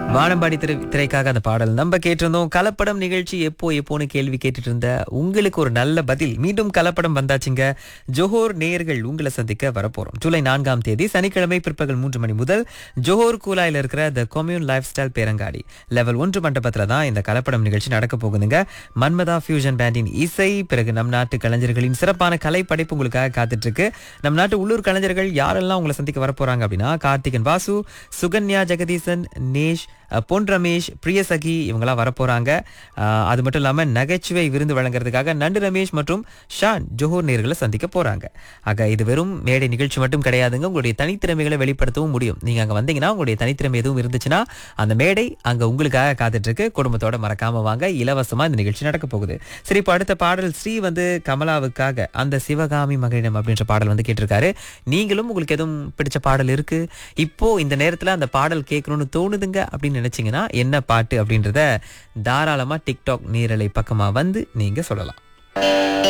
வானம்பாடி திரை திரைக்காக அந்த பாடல் நம்ம கேட்டிருந்தோம் கலப்படம் நிகழ்ச்சி எப்போ எப்போன்னு கேள்வி கேட்டுட்டு இருந்த உங்களுக்கு ஒரு நல்ல பதில் மீண்டும் கலப்படம் வந்தாச்சுங்க ஜோஹோர் நேயர்கள் உங்களை சந்திக்க வரப்போறோம் ஜூலை நான்காம் தேதி சனிக்கிழமை பிற்பகல் மூன்று மணி முதல் ஜோஹோர் கூலாயில் இருக்கிற த கொம்யூன் லைஃப் ஸ்டைல் பேரங்காடி லெவல் ஒன்று மண்டபத்தில் தான் இந்த கலப்படம் நிகழ்ச்சி நடக்க போகுதுங்க மன்மதா ஃபியூஷன் பேண்டின் இசை பிறகு நம் நாட்டு கலைஞர்களின் சிறப்பான கலை படைப்பு உங்களுக்காக காத்துட்டு இருக்கு நம் நாட்டு உள்ளூர் கலைஞர்கள் யாரெல்லாம் உங்களை சந்திக்க வரப்போறாங்க அப்படின்னா கார்த்திகன் வாசு சுகன்யா ஜெகதீசன் நேஷ் அஹ், பொன் ரமேஷ் பிரியசகி இவங்கெல்லாம் வரப்போறாங்க அஹ், அது மட்டும் இல்லாம நகைச்சுவை விருந்து வழங்குறதுக்காக நண்டு ரமேஷ் மற்றும் ஷான் ஜோஹர் நேர்களை சந்திக்க போறாங்க ஆக இது வெறும் மேடை நிகழ்ச்சி மட்டும் கிடையாதுங்க உங்களுடைய தனித்திறமைகளை வெளிப்படுத்தவும் முடியும் நீங்க அங்க வந்தீங்கன்னா உங்களுடைய தனித்திறமை எதுவும் இருந்துச்சுன்னா அந்த மேடை அங்க உங்களுக்காக காத்துட்டு இருக்கு குடும்பத்தோட மறக்காம வாங்க இலவசமா இந்த நிகழ்ச்சி நடக்க போகுது சரி இப்போ அடுத்த பாடல் ஸ்ரீ வந்து கமலாவுக்காக அந்த சிவகாமி மகளிடம் அப்படின்ற பாடல் வந்து கேட்டிருக்காரு நீங்களும் உங்களுக்கு எதுவும் பிடிச்ச பாடல் இருக்கு இப்போ இந்த நேரத்துல அந்த பாடல் கேட்கணும்னு தோணுதுங்க அப்படின்னு நினைச்சீங்கன்னா என்ன பாட்டு அப்படின்றத தாராளமா டிக்டாக் நீரலை பக்கமா வந்து நீங்க சொல்லலாம்